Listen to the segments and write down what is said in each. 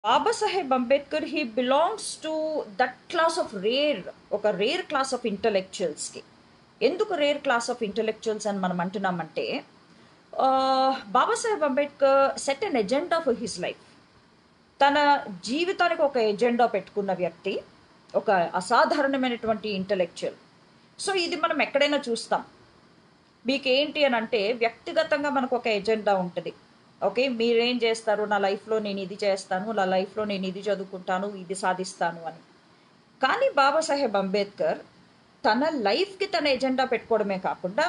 Babasaheb Ambedkar he belongs to that class of rare ఒక rare class of ఇంటలెక్చువల్స్కి ఎందుకు rare class of intellectuals అని మనం అంటున్నామంటే ఆ, Babasaheb Ambedkar set an agenda for his life తన జీవితానికి ఒక ఎజెండా పెట్టుకున్న వ్యక్తి ఒక అసాధారణమైనటువంటి ఇంటలెక్చువల్ సో ఇది మనం ఎక్కడైనా చూస్తాం మీకు ఏంటి అని అంటే వ్యక్తిగతంగా మనకు ఒక ఎజెండా ఉంటుంది ఓకే మీరేం చేస్తారు నా లైఫ్లో నేను ఇది చేస్తాను నా లైఫ్లో నేను ఇది చదువుకుంటాను ఇది సాధిస్తాను అని కానీ బాబాసాహెబ్ అంబేద్కర్ తన లైఫ్కి తన ఎజెండా పెట్టుకోవడమే కాకుండా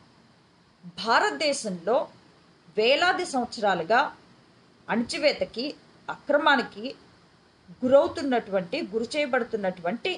భారతదేశంలో వేలాది సంవత్సరాలుగా అణచివేతకి అక్రమానికి గురవుతున్నటువంటి గురి చేయబడుతున్నటువంటి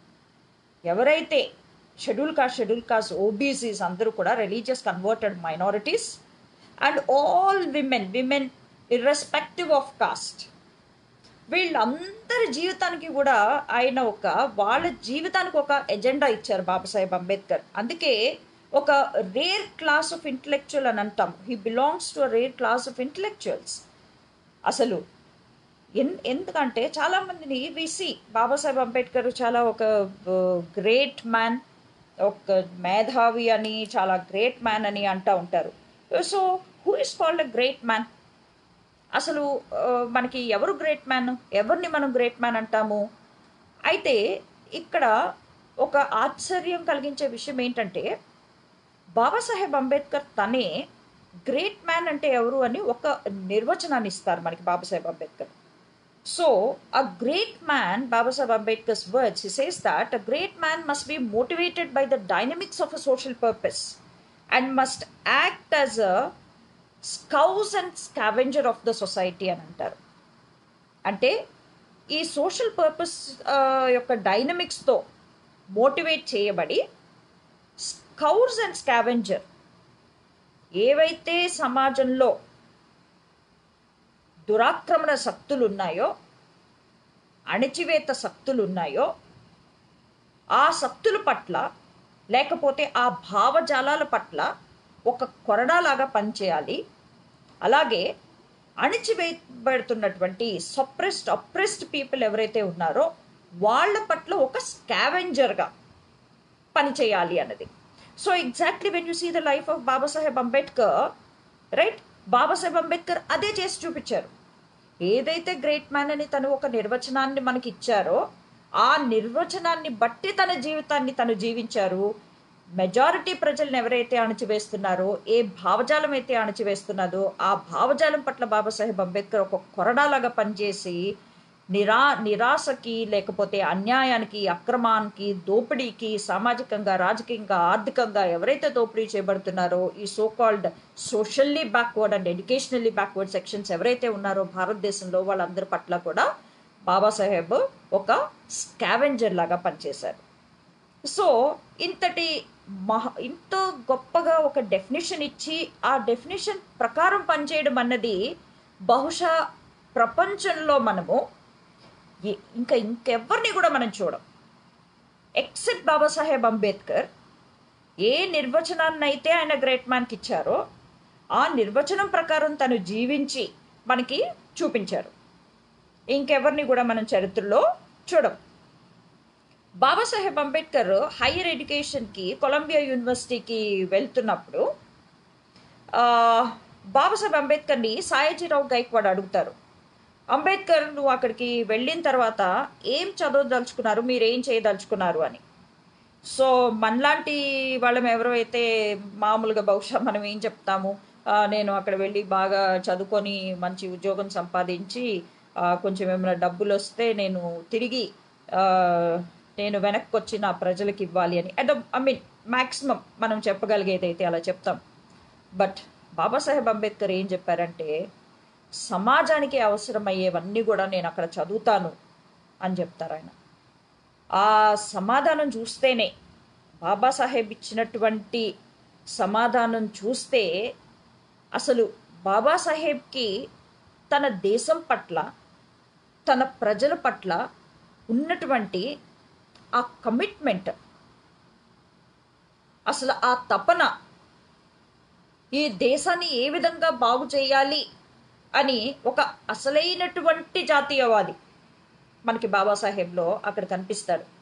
ఎవరైతే schedule caste schedule caste OBCs అందరూ కూడా religious converted minorities and all women women irrespective of caste వీళ్ళందరి జీవితానికి కూడా ఆయన ఒక వాళ్ళ జీవితానికి ఒక ఎజెండా ఇచ్చారు బాబాసాహెబ్ అంబేద్కర్ అందుకే ఒక రేర్ క్లాస్ ఆఫ్ ఇంటలెక్చువల్ అని అంటాం he belongs to rare class of intellectuals అసలు ఎన్ ఎందుకంటే చాలామందిని విసి బాబాసాహెబ్ అంబేద్కర్ చాలా ఒక గ్రేట్ మ్యాన్ ఒక మేధావి అని చాలా గ్రేట్ మ్యాన్ అని అంటూ ఉంటారు so who is called a great man అసలు ఆ, మనకి ఎవరు గ్రేట్ మ్యాన్ ఎవరిని మనం గ్రేట్ మ్యాన్ అంటాము అయితే ఇక్కడ ఒక ఆశ్చర్యం కలిగించే విషయం ఏంటంటే బాబాసాహెబ్ అంబేద్కర్ తనే గ్రేట్ మ్యాన్ అంటే ఎవరు అని ఒక నిర్వచనాన్ని ఇస్తారు మనకి Babasaheb Ambedkar so a great man, Baba Sahib Ambedkar's words, he says that a great man must be motivated by the dynamics of a social purpose and must act as a scouse and scavenger of the society అని అంటారు అంటే ఈ social purpose యొక్క డైనమిక్స్తో motivate చేయబడి స్కౌర్స్ and scavenger ఏవైతే సమాజంలో దురాక్రమణ శక్తులు ఉన్నాయో అణచివేత శక్తులు ఉన్నాయో ఆ శక్తుల పట్ల లేకపోతే ఆ భావజాలాల పట్ల ఒక కొరడాలాగా పనిచేయాలి అలాగే అణిచివేయబడుతున్నటువంటి సప్రెస్డ్ అప్రెస్డ్ పీపుల్ ఎవరైతే ఉన్నారో వాళ్ళ పట్ల ఒక స్కావెంజర్గా పనిచేయాలి అన్నది so exactly when you see the life of Babasaheb Ambedkar right Babasaheb Ambedkar అదే చేసి చూపించారు ఏదైతే గ్రేట్ మ్యాన్ అని తను ఒక నిర్వచనాన్ని మనకి ఇచ్చారో ఆ నిర్వచనాన్ని బట్టి తన జీవితాన్ని తను జీవించారు మెజారిటీ ప్రజలను ఎవరైతే అణచివేస్తున్నారో ఏ భావజాలం అయితే అణచివేస్తున్నదో ఆ భావజాలం పట్ల బాబాసాహెబ్ అంబేద్కర్ ఒక కొరడాలాగా పనిచేసి నిరా నిరాశకి లేకపోతే అన్యాయానికి అక్రమానికి దోపిడీకి సామాజికంగా రాజకీయంగా ఆర్థికంగా ఎవరైతే దోపిడీ చేయబడుతున్నారో ఈ so called socially backward and educationally backward sections ఎవరైతే ఉన్నారో భారతదేశంలో వాళ్ళందరి పట్ల కూడా బాబాసాహెబ్ ఒక స్కావెంజర్ లాగా పనిచేశారు సో ఇంతటి మహా ఇంత గొప్పగా ఒక డెఫినేషన్ ఇచ్చి ఆ డెఫినేషన్ ప్రకారం పనిచేయడం అన్నది బహుశా ప్రపంచంలో మనము ఏ- ఇంకా ఇంకెవ్వరిని కూడా మనం చూడం ఎక్సెప్ట్ బాబాసాహెబ్ అంబేద్కర్ ఏ నిర్వచనాన్ని అయితే ఆయన గ్రేట్ మ్యాన్కి ఇచ్చారో ఆ నిర్వచనం ప్రకారం తను జీవించి మనకి చూపించారు ఇంకెవరిని కూడా మనం చరిత్రలో చూడం బాబాసాహెబ్ అంబేద్కర్ హైయర్ ఎడ్యుకేషన్కి కొలంబియా యూనివర్సిటీకి వెళ్తున్నప్పుడు ఆ, బాబాసాహెబ్ అంబేద్కర్ని సాయాజీరావు గైక్వాడ్ అడుగుతారు అంబేద్కర్ నువ్వు అక్కడికి వెళ్ళిన తర్వాత ఏం చదవదలుచుకున్నారు మీరు ఏం చేయదలుచుకున్నారు అని సో మనలాంటి వాళ్ళం ఎవరైతే మామూలుగా బహుశా మనం ఏం చెప్తాము ఆ, నేను అక్కడ వెళ్ళి బాగా చదువుకొని మంచి ఉద్యోగం సంపాదించి ఆ, కొంచెం ఏమైనా డబ్బులు వస్తే నేను తిరిగి ఆ, నేను వెనక్కి వచ్చి నా ప్రజలకు ఇవ్వాలి అని అట్ ఐ మీన్ మ్యాక్సిమం మనం చెప్పగలిగేదైతే అలా చెప్తాం బట్ బాబాసాహెబ్ అంబేద్కర్ ఏం చెప్పారంటే సమాజానికి అవసరమయ్యేవన్నీ కూడా నేను అక్కడ చదువుతాను అని చెప్తారు ఆయన ఆ సమాధానం చూస్తేనే బాబాసాహెబ్ ఇచ్చినటువంటి సమాధానం చూస్తే అసలు బాబాసాహెబ్కి తన దేశం పట్ల తన ప్రజల పట్ల ఉన్నటువంటి ఆ కమిట్మెంట్ అసలు ఆ తపన ఈ దేశాన్ని ఏ విధంగా బాగు చేయాలి అని ఒక అసలైనటువంటి జాతీయవాది మనకి బాబాసాహెబ్లో అక్కడ కనిపిస్తాడు